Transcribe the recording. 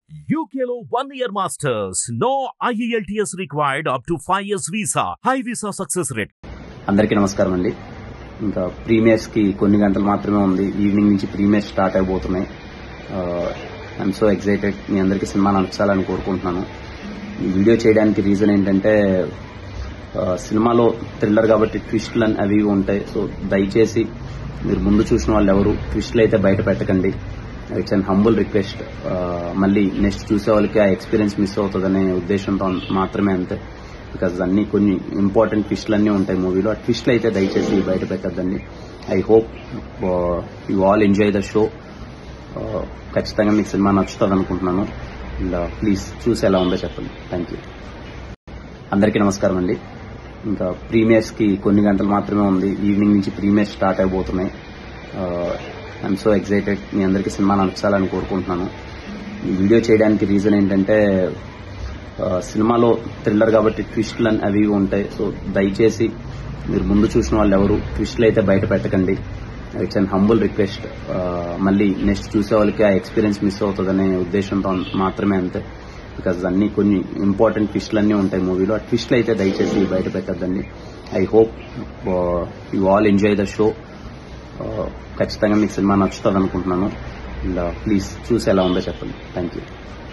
UKLO one year masters. No IELTS required up to 5 years visa. High visa success rate. అందరికీ నమస్కారం అండి ఇంకా premieres కి కొన్ని గంటలు మాత్రమే ఉంది ఈవినింగ్ నుంచి ప్రీమియర్స్ స్టార్ట్ అయిపోతున్నాయి ఐఎమ్ సో ఎక్సైటెడ్ మీ అందరికీ సినిమా నచ్చాలని కోరుకుంటున్నాను ఈ వీడియో చేయడానికి రీజన్ ఏంటంటే ఆ, సినిమాలో థ్రిల్లర్ కాబట్టి ట్విస్ట్లు అని అవి ఇవి ఉంటాయి సో దయచేసి మీరు ముందు చూసిన వాళ్ళు ఎవరు ట్విస్ట్లు అయితే బయట పెట్టకండి ఇట్స్ అండ్ హంబుల్ రిక్వెస్ట్ మళ్ళీ నెక్స్ట్ చూసే వాళ్ళకి ఆ ఎక్స్పీరియన్స్ మిస్ అవుతుందనే ఉద్దేశంతో మాత్రమే అంతే బికాజ్ అన్ని కొన్ని ఇంపార్టెంట్ ట్విస్ట్లు అన్నీ ఉంటాయి మూవీలో ఆ ట్విస్ట్లు అయితే దయచేసి బయట పెట్టద్దండి I hope you all enjoy the show ఖచ్చితంగా మీకు సినిమా నచ్చుతుంది అనుకుంటున్నాను అండ్ ప్లీజ్ చూసి ఎలా ఉందో చెప్పండి థ్యాంక్ యూ అందరికీ నమస్కారం అండి ఇంకా ప్రీమియర్స్ కి కొన్ని గంటలు మాత్రమే ఉంది ఈవినింగ్ నుంచి ప్రీమియర్స్ స్టార్ట్ అయిపోతున్నాయి ఐఎమ్ సో ఎక్సైటెడ్ మీ అందరికీ సినిమా నచ్చాలని కోరుకుంటున్నాను ఈ వీడియో చేయడానికి రీజన్ ఏంటంటే ఆ, సినిమాలో థ్రిల్లర్ కాబట్టి ట్విస్ట్లు అని అవి ఇవి ఉంటాయి సో దయచేసి మీరు ముందు చూసిన వాళ్ళు ఎవరు ట్విస్ట్లు అయితే బయట పెట్టకండి ఇట్స్ అండ్ హంబుల్ రిక్వెస్ట్ మళ్ళీ నెక్స్ట్ చూసే వాళ్ళకి ఆ ఎక్స్పీరియన్స్ మిస్ అవుతుందనే ఉద్దేశంతో మాత్రమే అంతే బికాజ్ అన్ని కొన్ని ఇంపార్టెంట్ ట్విస్ట్లు అన్నీ ఉంటాయి మూవీలో ఆ ట్విస్ట్లు అయితే దయచేసి బయట పెట్టద్దండి I hope you all enjoy the show ఖచ్చితంగా మీకు సినిమా నచ్చుతుంది అనుకుంటున్నాను అండ్ ప్లీజ్ చూసి ఎలా ఉందో చెప్పండి థ్యాంక్ యూ